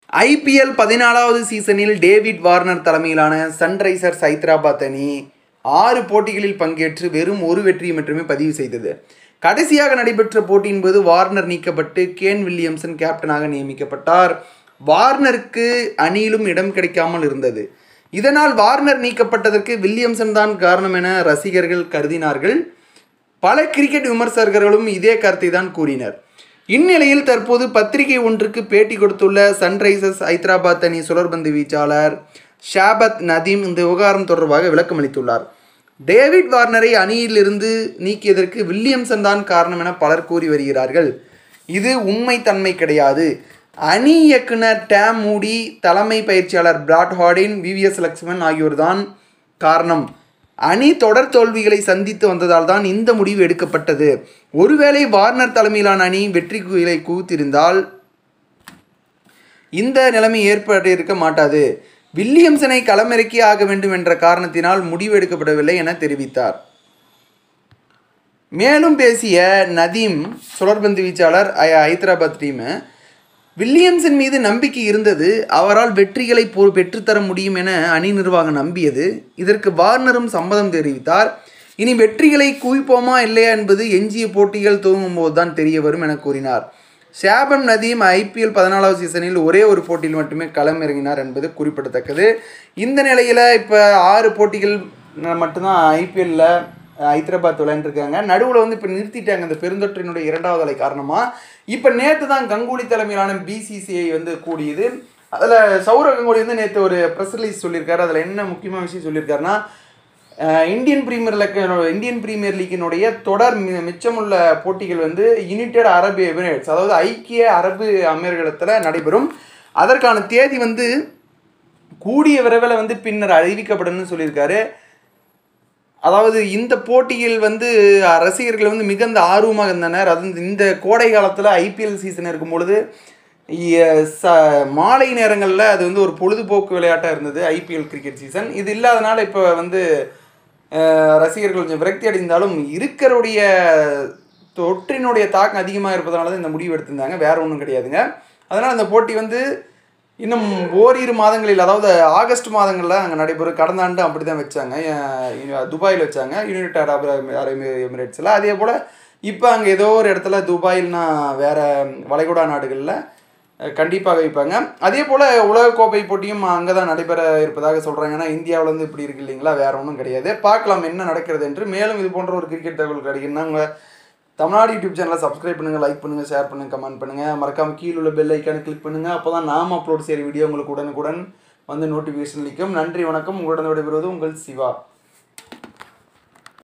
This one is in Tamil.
ஐபிஎல் பதினாலாவது சீசனில் டேவிட் வார்னர் தலைமையிலான சன்ரைசர்ஸ் ஹைதராபாத் அணி ஆறு போட்டிகளில் பங்கேற்று வெறும் ஒரு வெற்றியை மட்டுமே பதிவு செய்தது கடைசியாக நடைபெற்ற போட்டியின் போது வார்னர் நீக்கப்பட்டு கேன் வில்லியம்சன் கேப்டனாக நியமிக்கப்பட்டார் வார்னருக்கு அணியிலும் இடம் கிடைக்காமல் இருந்தது இதனால் வார்னர் நீக்கப்பட்டதற்கு வில்லியம்சன் தான் காரணம் என ரசிகர்கள் கருதினார்கள் பல கிரிக்கெட் விமர்சகர்களும் இதே கருத்தை தான் கூறினர் இந்நிலையில் தற்போது பத்திரிகை ஒன்றுக்கு பேட்டி கொடுத்துள்ள சன்ரைசர்ஸ் ஹைதராபாத் அணி சுழற்பந்து வீச்சாளர் ஷாபத் நதீம் இந்த விவகாரம் தொடர்பாக விளக்கம் அளித்துள்ளார் டேவிட் வார்னரை அணியிலிருந்து நீக்கியதற்கு வில்லியம்சன் தான் காரணம் என பலர் கூறி வருகிறார்கள் இது உண்மைத்தன்மை கிடையாது அணி இயக்குனர் டேம் மூடி தலைமை பயிற்சியாளர் பிராட் ஹார்டின் விவிஎஸ் லக்ஷ்மன் ஆகியோர்தான் காரணம் அணி தொடர் தோல்விகளை சந்தித்து வந்ததால் தான் இந்த முடிவு எடுக்கப்பட்டது ஒருவேளை வார்னர் தலைமையிலான அணி வெற்றி குயிலை குவித்திருந்தால் இந்த நிலைமை ஏற்பட்டிருக்க மாட்டாது வில்லியம்சனை களமிறக்கி ஆக வேண்டும் என்ற காரணத்தினால் முடிவு எடுக்கப்படவில்லை என தெரிவித்தார் மேலும் பேசிய நதீம் சுழற்பந்து வீச்சாளர் ஐ- ஹைதராபாத் டீமு வில்லியம்சன் மீது நம்பிக்கை இருந்தது அவரால் வெற்றிகளை பொ பெற்றுத்தர முடியும் என அணி நிர்வாகம் நம்பியது இதற்கு வார்னரும் சம்மதம் தெரிவித்தார் இனி வெற்றிகளை குவிப்போமா இல்லையா என்பது எஞ்சிய போட்டிகள் துவங்கும் போது தான் தெரிய வரும் என கூறினார் ஷாபம் நதீம் ஐபிஎல் பதினாலாவது சீசனில் ஒரே ஒரு போட்டியில் மட்டுமே களமிறங்கினார் என்பது குறிப்பிடத்தக்கது இந்த நிலையில் இப்போ ஆறு போட்டிகள் ந- மட்டும்தான் ஐபிஎல்லில் ஹைதராபாத் விளையாண்டுருக்காங்க நடுவில் வந்து இப்போ நிறுத்திட்டாங்க இந்த பெருந்தொற்றினுடைய இரண்டாவது அலை காரணமாக இப்போ நேற்று தான் கங்குலி தலைமையிலான பிசிசிஐ வந்து கூடியது அதில் சௌரவ் கங்குலி வந்து நேற்று ஒரு ப்ரெஸ் ரிலீஸ் சொல்லியிருக்காரு அதில் என்ன முக்கியமான விஷயம் சொல்லியிருக்காருன்னா ah, Indian Premier League Indian Premier லீக்கினுடைய தொடர் மி- மிச்சமுள்ள போட்டிகள் வந்து யுனைடெட் அரபு எமிரேட்ஸ் அதாவது ஐக்கிய அரபு அமீரகத்தில் நடைபெறும் அதற்கான தேதி வந்து கூடிய விரைவில் வந்து பின்னர் அறிவிக்கப்படும்னு சொல்லியிருக்காரு அதாவது இந்த போட்டியில் வந்து ரசிகர்கள் வந்து மிகுந்த ஆர்வமாக இருந்தனர் அது வந்து இந்த கோடை காலத்தில் ஐபிஎல் சீசன் இருக்கும் பொழுது இ- ச மாலை நேரங்களில் அது வந்து ஒரு பொழுதுபோக்கு விளையாட்டாக இருந்தது ஐபிஎல் கிரிக்கெட் சீசன் இது இல்லாதனால இப்போ வந்து அஹ், ரசிகர்கள் கொஞ்சம் விரக்தி அடைந்தாலும் இருக்கிறவுடைய தொற்றினுடைய தாக்கம் அதிகமாக இருப்பதனால தான் இந்த முடிவு எடுத்திருந்தாங்க வேற ஒன்றும் கிடையாதுங்க அதனால் அந்த போட்டி வந்து இன்னும் ஓரிரு மாதங்களில் அதாவது ஆகஸ்ட் மாதங்களில் அங்கே நடைபெறும் கடந்த ஆண்டு அப்படி தான் வச்சாங்க அஹ் துபாயில் வச்சாங்க யுனைடெட் அரபு அரபு எமிரேட்ஸில் அதே போல் இப்போ அங்கே ஏதோ ஒரு இடத்துல துபாயில்னா வேற வளைகுடா நாடுகளில் கண்டிப்பாக வைப்பாங்க அதே போல் உலகக்கோப்பை போட்டியும் அங்கே தான் நடைபெற இருப்பதாக சொல்கிறாங்க ஏன்னா இந்தியாவில் வந்து இப்படி இருக்கு இல்லைங்களா வேற ஒன்றும் கிடையாது பார்க்கலாம் என்ன நடக்கிறது என்று மேலும் இது போன்ற ஒரு கிரிக்கெட் தகவல் கிடைக்குன்னா உங்கள் தமிழ்நாடு யூடியூப் சேனலை சப்ஸ்கிரைப் பண்ணுங்கள் லைக் பண்ணுங்கள் ஷேர் பண்ணுங்கள் கமெண்ட் பண்ணுங்கள் மறக்காம கீழே உள்ள பெல் ஐக்கானை கிளிக் பண்ணுங்கள் அப்போ தான் நாம் அப்லோட் செய்கிற வீடியோ உங்களுக்கு உடனுக்குடன் வந்து நோட்டிஃபிகேஷன் அளிக்கும் நன்றி வணக்கம் உங்களுடன் விடைபெறுவது உங்கள் சிவா